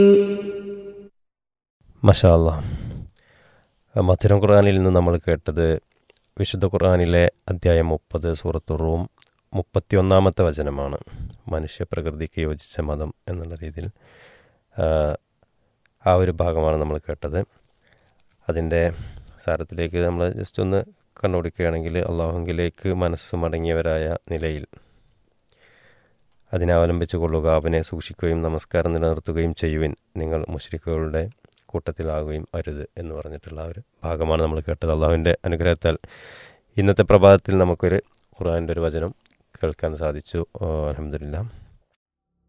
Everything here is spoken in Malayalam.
മഷാല്ല മധുരം ഖുർആാനിൽ നിന്ന് നമ്മൾ കേട്ടത് വിശുദ്ധ ഖുർആാനിലെ അധ്യായം മുപ്പത് സൂറത്ത് റൂം മുപ്പത്തിയൊന്നാമത്തെ വചനമാണ് മനുഷ്യപ്രകൃതിക്ക് യോജിച്ച മതം എന്നുള്ള രീതിയിൽ ആ, ആ ഒരു ഭാഗമാണ് നമ്മൾ കേട്ടത് അതിൻ്റെ സാരത്തിലേക്ക് നമ്മൾ ജസ്റ്റ് ഒന്ന് കണ്ണോടിക്കുകയാണെങ്കിൽ അള്ളാഹുങ്കിലേക്ക് മനസ്സ് മടങ്ങിയവരായ നിലയിൽ അതിനെ അവലംബിച്ചു കൊള്ളുക അവനെ സൂക്ഷിക്കുകയും നമസ്കാരം നിലനിർത്തുകയും ചെയ്യുവിൻ നിങ്ങൾ മുഷ്രിക്കുകളുടെ കൂട്ടത്തിലാകുകയും അരുത് എന്ന് പറഞ്ഞിട്ടുള്ള ആ ഒരു ഭാഗമാണ് നമ്മൾ കേട്ടത് അള്ളാഹുവിൻ്റെ അനുഗ്രഹത്താൽ ഇന്നത്തെ പ്രഭാതത്തിൽ നമുക്കൊരു ഖുർആൻ്റെ ഒരു വചനം കേൾക്കാൻ സാധിച്ചു അലഹമില്ല